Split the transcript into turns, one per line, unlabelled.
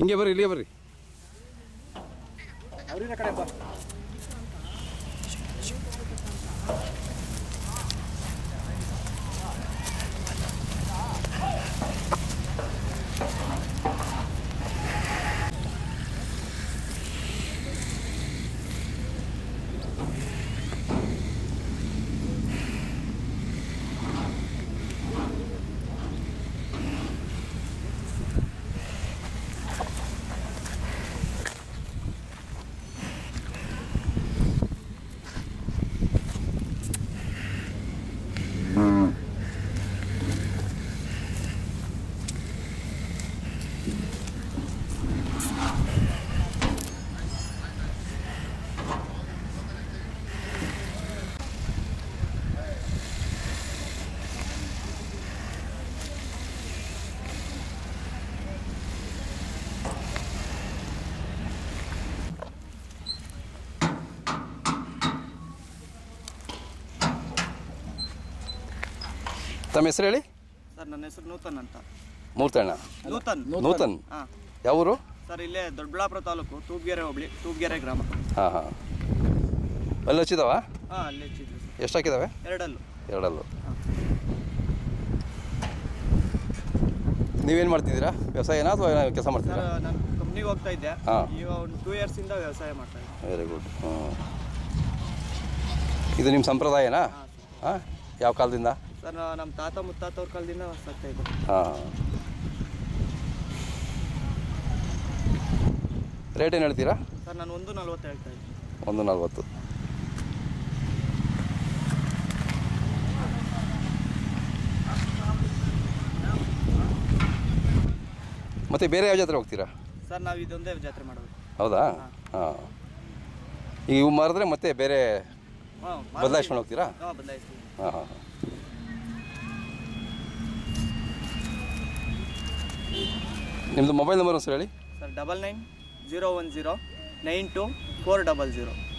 ಹಿಂಗೆ ಬರ್ರಿ ಇಲ್ಲಿಗೆ ಬರ್ರಿ
ಅವ್ರಿನ ಕಡೆ ಬಾ
ತಮ್ಮ ಹೆಸರು ಹೇಳಿ
ಸರ್ ನನ್ನ ಹೆಸರು ನೂತನ್ ಅಂತ
ಮೂರ್ತಣ್ಣ
ನೂತನ್
ನೂತನ್
ಹಾಂ
ಯಾವ ಊರು
ಸರ್ ಇಲ್ಲೇ ದೊಡ್ಡಬಳ್ಳಾಪುರ ತಾಲೂಕು ತೂಬ್ಗೆರೆ ಹೋಬಳಿ ತೂಬ್ಗೆರೆ ಗ್ರಾಮ
ಹಾಂ ಹಾಂ ಅಲ್ಲಿ ಹಚ್ಚಿದಾವ
ಹಾಂ ಅಲ್ಲೇ ಚಿತ್ರ
ಎಷ್ಟು ಹಾಕಿದಾವೆ
ಎರಡಲ್ಲೂ
ಎರಡಲ್ಲೂ
ಹಾಂ
ನೀವೇನು ಮಾಡ್ತಿದ್ದೀರಾ ವ್ಯವಸಾಯನ ಅಥವಾ ಕೆಲಸ
ಸರ್
ಮಾಡ್ತಿದ್ದೀರಾ
ನಾನು ಕಂಪ್ನಿಗೆ ಹೋಗ್ತಾ ಇದ್ದೆ
ಹಾ.
ಈಗ ಒಂದು ಟೂ ಇಯರ್ಸಿಂದ ವ್ಯವಸಾಯ ಮಾಡ್ತಾ ಇದ್ದೆ
ವೆರಿ ಗುಡ್ ಹ್ಞೂ ಇದು ನಿಮ್ಮ ಸಂಪ್ರದಾಯನಾ
ಹಾಂ
ಹಾಂ ಯಾವ ಕಾಲದಿಂದ
ಸರ್ ನಾ- ನಮ್ಮ ತಾತ ಮುತ್ತಾತವ್ರ ಕಾಲದಿಂದ ಸಾಕ್ತಾ ಇದ್ದೆ
ಹಾಂ ರೇಟ್ ಏನು ಹೇಳ್ತೀರಾ
ಸರ್ ನಾನು ಒಂದು ನಲ್ವತ್ತು ಹೇಳ್ತಾ ಇದ್ದೆ
ಒಂದು ನಲ್ವತ್ತು ಮತ್ತು ಬೇರೆ ಯಾವ ಜಾತ್ರೆ ಹೋಗ್ತೀರಾ
ಸರ್ ನಾವು ಇದೊಂದೇ ಜಾತ್ರೆ ಮಾಡೋದು
ಹೌದಾ ಹಾಂ ಈಗ ಇವು ಮಾರಿದ್ರೆ ಮತ್ತೆ ಬೇರೆ
ಹಾಂ
ಬದಲಾಯಿಸ್ಕೊಂಡು ಹೋಗ್ತೀರಾ
ಹಾಂ ಬದಲಾಯಿಸ್ತೀವಿ
ಹಾಂ ಹಾಂ ಹಾಂ ನಿಮ್ಮದು ಮೊಬೈಲ್ ನಂಬರ್ ಒಂದ್ಸಲ ಹೇಳಿ
sir double nine zero one zero nine two four double zero